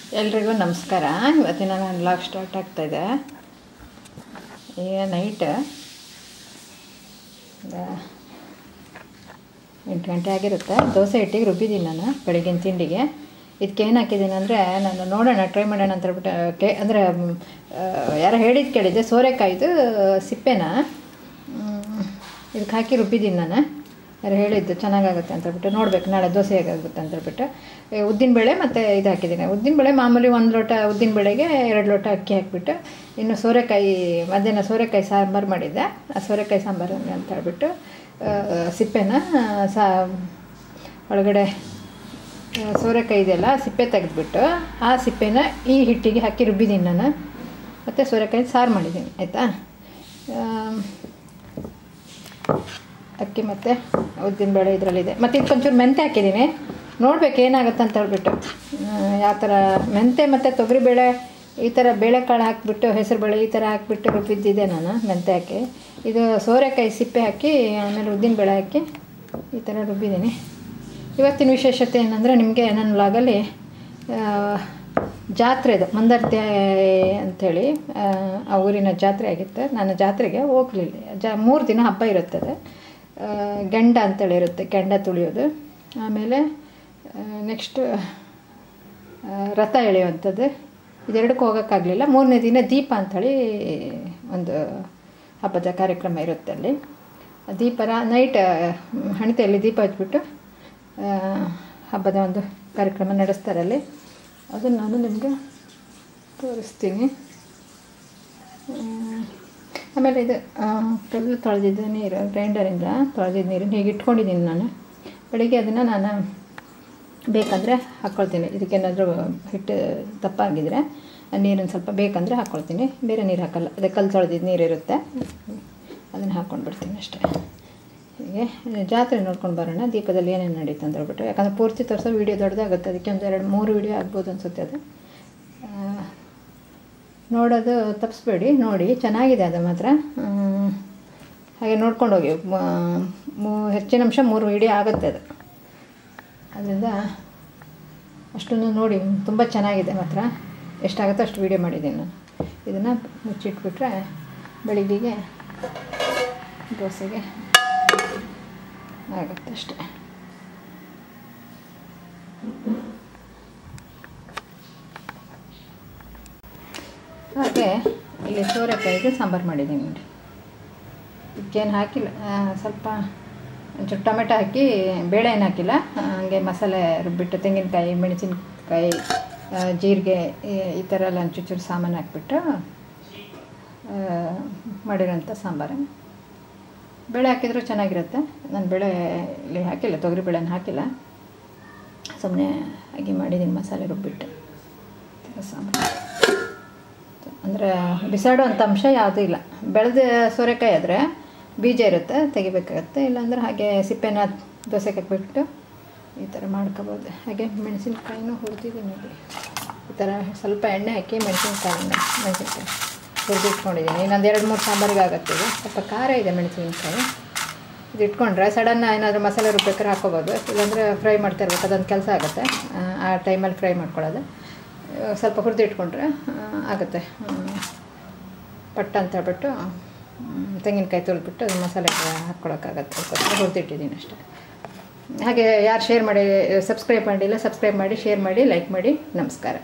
ಎಲ್ರಿಗೂ ನಮಸ್ಕಾರ ಇವತ್ತಿನ ನಾನು ಲಾಗ್ ಸ್ಟಾರ್ಟ್ ಆಗ್ತಾಯಿದೆ ಈಗ ನೈಟ್ ಎಂಟು ಗಂಟೆ ಆಗಿರುತ್ತೆ ದೋಸೆ ಹಿಟ್ಟಿಗೆ ರುಬ್ಬಿದ್ದೀನಿ ನಾನು ಬೆಳಗಿನ ತಿಂಡಿಗೆ ಇದಕ್ಕೆ ಏನು ಹಾಕಿದ್ದೀನಿ ಅಂದರೆ ನಾನು ನೋಡೋಣ ಟ್ರೈ ಮಾಡೋಣ ಅಂತ ಹೇಳ್ಬಿಟ್ಟು ಕೇ ಅಂದರೆ ಯಾರೋ ಹೇಳಿದ್ದು ಕೇಳಿದ್ದೆ ಸೋರೆಕಾಯ್ದು ಸಿಪ್ಪೆನ ಮ್, ಇದಕ್ಕೆ ಹಾಕಿ ರುಬ್ಬಿದ್ದೀನಿ ನಾನು ಯಾರು ಹೇಳಿದ್ದು ಚೆನ್ನಾಗಾಗುತ್ತೆ ಅಂತ ಹೇಳ್ಬಿಟ್ಟು ನೋಡ್ಬೇಕು ನಾಳೆ ದೋಸೆ ಹೇಗಾಗುತ್ತೆ ಅಂತ ಹೇಳ್ಬಿಟ್ಟು ಈ ಉದ್ದಿನಬೇಳೆ ಮತ್ತು ಇದು ಹಾಕಿದ್ದೀನಿ ಉದ್ದಿನಬೇಳೆ ಮಾಮೂಲಿ ಒಂದು ಲೋಟ ಉದ್ದಿನಬೇಳೆಗೆ ಎರಡು ಲೋಟ ಅಕ್ಕಿ ಹಾಕಿಬಿಟ್ಟು ಇನ್ನು ಸೋರೆಕಾಯಿ ಮಧ್ಯಾಹ್ನ ಸೋರೆಕಾಯಿ ಸಾಂಬಾರು ಮಾಡಿದ್ದೆ ಆ ಸೋರೆಕಾಯಿ ಸಾಂಬಾರು ಅಂತ ಹೇಳ್ಬಿಟ್ಟು ಆ, ಸಿಪ್ಪೆನ ಸಾ ಒಳಗಡೆ ಆ, ಸೋರೆಕಾಯಿ ಇದೆಯಲ್ಲ ಸಿಪ್ಪೆ ತೆಗೆದ್ಬಿಟ್ಟು ಆ ಸಿಪ್ಪೆನ ಈ ಹಿಟ್ಟಿಗೆ ಹಾಕಿ ರುಬ್ಬಿದ್ದೀನಿ ನಾನು ಮತ್ತು ಸೋರೆಕಾಯಿ ಸಾರು ಮಾಡಿದ್ದೀನಿ ಆಯಿತಾ ಅಕ್ಕಿ ಮತ್ತು ಉದ್ದಿನಬೇಳೆ ಇದರಲ್ಲಿದೆ ಮತ್ತು ಇದಕ್ಕೊಂಚೂರು ಮೆಂತೆ ಹಾಕಿದ್ದೀನಿ ನೋಡ್ಬೇಕು ಏನಾಗುತ್ತೆ ಅಂತ ಹೇಳ್ಬಿಟ್ಟು ಯಾವ ಥರ ಮೆಂತೆ ಮತ್ತು ತೊಗರಿಬೇಳೆ ಈ ಥರ ಬೇಳೆಕಾಳು ಹಾಕಿಬಿಟ್ಟು ಹೆಸರುಬೇಳೆ ಈ ಥರ ಹಾಕಿಬಿಟ್ಟು ರುಬ್ಬಿದ್ದಿದೆ ನಾನು ಮೆಂತೆ ಹಾಕಿ ಇದು ಸೋರೆಕಾಯಿ ಸಿಪ್ಪೆ ಹಾಕಿ ಆಮೇಲೆ ಉದ್ದಿನಬೇಳೆ ಹಾಕಿ ಈ ಥರ ರುಬ್ಬಿದ್ದೀನಿ ಇವತ್ತಿನ ವಿಶೇಷತೆ ಏನಂದರೆ ನಿಮಗೆ ನನ್ನ ವ್ಲಾಗಲ್ಲಿ ಜಾತ್ರೆ ಇದು ಮಂದರ್ತಿ ಅಂಥೇಳಿ ಆ ಊರಿನ ಜಾತ್ರೆ ಆಗಿತ್ತು ನಾನು ಜಾತ್ರೆಗೆ ಹೋಗಲಿಲ್ಲ ಜಾ ಮೂರು ದಿನ ಹಬ್ಬ ಇರುತ್ತೆ ಅದು ಆ, ಗಂಡ ಅಂತೇಳಿ ಇರುತ್ತೆ ಗಂಡ ತುಳಿಯೋದು ಆಮೇಲೆ ನೆಕ್ಸ್ಟ್ ರಥ ಎಳೆಯುವಂಥದ್ದು ಇದೆರಡಕ್ಕೂ ಹೋಗೋಕ್ಕಾಗಲಿಲ್ಲ ಮೂರನೇ ದಿನ ದೀಪ ಅಂಥೇಳಿ ಒಂದು ಹಬ್ಬದ ಕಾರ್ಯಕ್ರಮ ಇರುತ್ತೆ ಅಲ್ಲಿ ಆ ದೀಪರ ನೈಟ್ ಹಣತೆಯಲ್ಲಿ ದೀಪ ಹಚ್ಬಿಟ್ಟು ಆ, ಹಬ್ಬದ ಒಂದು ಕಾರ್ಯಕ್ರಮ ನಡೆಸ್ತಾರೆ ಅಲ್ಲಿ ಅದನ್ನು ನಾನು ನಿಮಗೆ ತೋರಿಸ್ತೀನಿ ಹ್ಮ್. ಆಮೇಲೆ ಇದು ಆ, ಕಲ್ಲು ತೊಳೆದಿದ್ದ ನೀರು ಗ್ರೈಂಡರಿಂದ ತೊಳೆದಿದ್ದ ನೀರನ್ನು ಹೀಗೆ ಇಟ್ಕೊಂಡಿದ್ದೀನಿ ನಾನು ಬೆಳಿಗ್ಗೆ ಅದನ್ನು ನಾನು ಬೇಕಂದರೆ ಹಾಕ್ಕೊಳ್ತೀನಿ ಇದಕ್ಕೇನಾದರೂ ಹಿಟ್ಟು ದಪ್ಪ ಆಗಿದ್ರೆ ಆ ನೀರನ್ನು ಸ್ವಲ್ಪ ಬೇಕಂದರೆ ಹಾಕ್ಕೊಳ್ತೀನಿ ಬೇರೆ ನೀರು ಹಾಕಲ್ಲ ಅದೇ ಕಲ್ಲು ತೊಳೆದಿದ್ದ ನೀರು ಇರುತ್ತೆ ಅದನ್ನು ಹಾಕ್ಕೊಂಡು ಬಿಡ್ತೀನಿ ಅಷ್ಟೇ ಹೀಗೆ ಜಾತ್ರೆ ನೋಡ್ಕೊಂಡು ಬರೋಣ ದೀಪದಲ್ಲಿ ಏನೇನು ನಡೀತು ಅಂತ ಹೇಳ್ಬಿಟ್ಟು ಯಾಕಂದರೆ ಪೂರ್ತಿ ತೋರಿಸೋ ವೀಡಿಯೋ ದೊಡ್ಡದಾಗುತ್ತೆ ಅದಕ್ಕೆ ಒಂದು ಎರಡು ಮೂರು ವೀಡಿಯೋ ಆಗ್ಬೋದು ಅನಿಸುತ್ತೆ ಅದು ಆ, ನೋಡೋದು ತಪ್ಪಿಸ್ಬೇಡಿ ನೋಡಿ ಚೆನ್ನಾಗಿದೆ ಅದು ಮಾತ್ರ ಹ್ಮ್. ಹಾಗೆ ನೋಡ್ಕೊಂಡು ಹೋಗಿ ಮ- ಮೂ- ಹೆಚ್ಚಿನ ಅಂಶ ಮೂರು ವೀಡಿಯೋ ಆಗುತ್ತೆ ಅದು ಅದರಿಂದ ಅಷ್ಟನ್ನು ನೋಡಿ ತುಂಬ ಚೆನ್ನಾಗಿದೆ ಮಾತ್ರ ಎಷ್ಟಾಗುತ್ತೋ ಅಷ್ಟು ವೀಡಿಯೋ ಮಾಡಿದ್ದೀನಿ ನಾನು ಇದನ್ನು ಮುಚ್ಚಿಟ್ಬಿಟ್ರೆ ಬೆಳಿಗ್ಗೆಗೆ ದೋಸೆಗೆ ಆಗುತ್ತೆ ಅಷ್ಟೇ ಹಾಗೆ ಇಲ್ಲಿ ಸೋರೆಕಾಯಿಗೆ ಸಾಂಬಾರು ಮಾಡಿದ್ದೀನಿ ನೋಡಿ ಇದಕ್ಕೇನು ಹಾಕಿಲ್ಲ ಆ, ಸ್ವಲ್ಪ ಒಂಚೂರು ಟೊಮೆಟೊ ಹಾಕಿ ಬೇಳೆ ಏನು ಹಾಕಿಲ್ಲ ಆ, ಹಂಗೆ ಮಸಾಲೆ ರುಬ್ಬಿಟ್ಟು ತೆಂಗಿನಕಾಯಿ ಮೆಣಸಿನ್ಕಾಯಿ ಆ, ಜೀರಿಗೆ ಈ- ಈ ಥರ ಎಲ್ಲ ಒಂಚೂರು ಸಾಮಾನು ಹಾಕ್ಬಿಟ್ಟು ಆ, ಮಾಡಿರೋಂಥ ಸಾಂಬಾರು ಬೇಳೆ ಹಾಕಿದರೂ ಚೆನ್ನಾಗಿರುತ್ತೆ ನಾನು ಬೇಳೆ ಇಲ್ಲಿ ಹಾಕಿಲ್ಲ ತೊಗರಿ ಬೇಳೆನ ಹಾಕಿಲ್ಲ ಸುಮ್ಮನೆ ಹಾಗೆ ಮಾಡಿದ್ದೀನಿ ಮಸಾಲೆ ರುಬ್ಬಿಟ್ಟು ಈ ಥರ ಸಾಂಬಾರು ಅಂದರೆ ಬಿಸಾಡುವಂಥ ಅಂಶ ಯಾವುದೂ ಇಲ್ಲ ಬೆಳೆದ ಸೋರೆಕಾಯಿ ಆದರೆ ಬೀಜ ಇರುತ್ತೆ ತೆಗಿಬೇಕಾಗತ್ತೆ ಇಲ್ಲಾಂದ್ರೆ ಹಾಗೆ ಸಿಪ್ಪೆನ ದೋಸೆಗೆ ಹಾಕ್ಬಿಟ್ಟು ಈ ಥರ ಮಾಡ್ಕೋಬೋದು ಹಾಗೆ ಮೆಣಸಿನ್ಕಾಯಿನೂ ಹುರಿದಿದ್ದೀನಿ ನೋಡಿ ಈ ಥರ ಸ್ವಲ್ಪ ಎಣ್ಣೆ ಹಾಕಿ ಮೆಣಸಿನ್ಕಾಯಿನ ಮೆಣಸಿನ್ಕಾಯಿ ಹುರಿದು ಇಟ್ಕೊಂಡಿದ್ದೀನಿ ಇನ್ನೊಂದು ಎರಡು ಮೂರು ಸಾಂಬಾರಿಗೆ ಆಗುತ್ತೆ ಇದು ಸ್ವಲ್ಪ ಖಾರ ಇದೆ ಮೆಣಸಿನ್ಕಾಯಿ ಇದು ಇಟ್ಕೊಂಡ್ರೆ ಸಡನ್ನ ಏನಾದರೂ ಮಸಾಲೆ ರುಬ್ಬೇಕಾದ್ರೆ ಹಾಕೋಬೋದು ಇಲ್ಲಾಂದರೆ ಫ್ರೈ ಮಾಡ್ತಾ ಇರ್ಬೇಕು ಅದೊಂದು ಕೆಲಸ ಆಗುತ್ತೆ ಆ, ಆ ಟೈಮಲ್ಲಿ ಫ್ರೈ ಮಾಡ್ಕೊಳ್ಳೋದು ಆ, ಸ್ವಲ್ಪ ಹುರಿದು ಇಟ್ಕೊಂಡ್ರೆ ಆ, ಆಗುತ್ತೆ ಹ್ಮ್. ಪಟ್ಟ ಅಂತ ಹೇಳ್ಬಿಟ್ಟು ಹ್ಮ್, ತೆಂಗಿನಕಾಯಿ ತುರಿದ್ಬಿಟ್ಟು ಅದು ಮಸಾಲೆಗೆ ಹಾಕ್ಕೊಳಕ್ಕಾಗತ್ತೆ ಅದಕ್ಕೋಸ್ಕರ ಹುರಿದಿಟ್ಟಿದ್ದೀನಿ ಅಷ್ಟೇ ಹಾಗೆ ಯಾರು ಶೇರ್ ಮಾಡಿ ಸಬ್ಸ್ಕ್ರೈಬ್ ಮಾಡಿಲ್ಲ ಸಬ್ಸ್ಕ್ರೈಬ್ ಮಾಡಿ ಶೇರ್ ಮಾಡಿ ಲೈಕ್ ಮಾಡಿ ನಮಸ್ಕಾರ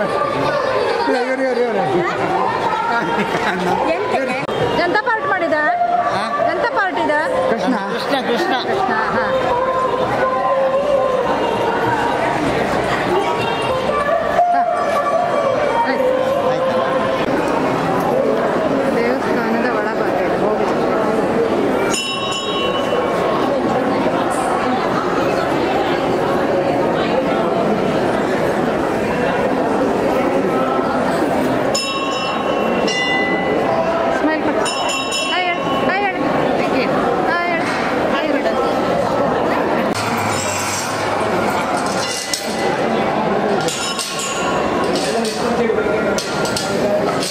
ಇಲ್ಲ ಇವ್ರು ಇವ್ರು ಇವ್ರು ಎಂತ ಪಾರ್ಟ್ ಮಾಡಿದ ಎಂತ ಪಾರ್ಟ್ ಇದ ಕೃಷ್ಣ ಕೃಷ್ಣ ಕೃಷ್ಣ ಹಾಂ ಹಾಂ ಆಯ್ತು ಆಯ್ತಲ್ಲ ದೇವಸ್ಥಾನದ ಒಳಭಾಗ ಇದೆ ಹೋಗಿ ಸ್ಮೈಲ್ ಕೊಡು ಹಾಯ್ ಹೇಳು ಹಾಯ್ ಹೇಳು ಹಾಯ್ ಹೇಳು ಹಾಯ್ ಹೇಳು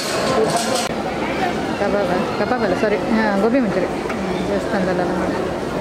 ಕಬಾಬ ಕಬಾಬ್ ಅಲ್ಲ ಸಾರಿ ಹಾಂ ಗೋಬಿ ಮಂಚೂರಿ ದೇವಸ್ಥಾನದಲ್ಲೆಲ್ಲ ಮಾಡಿ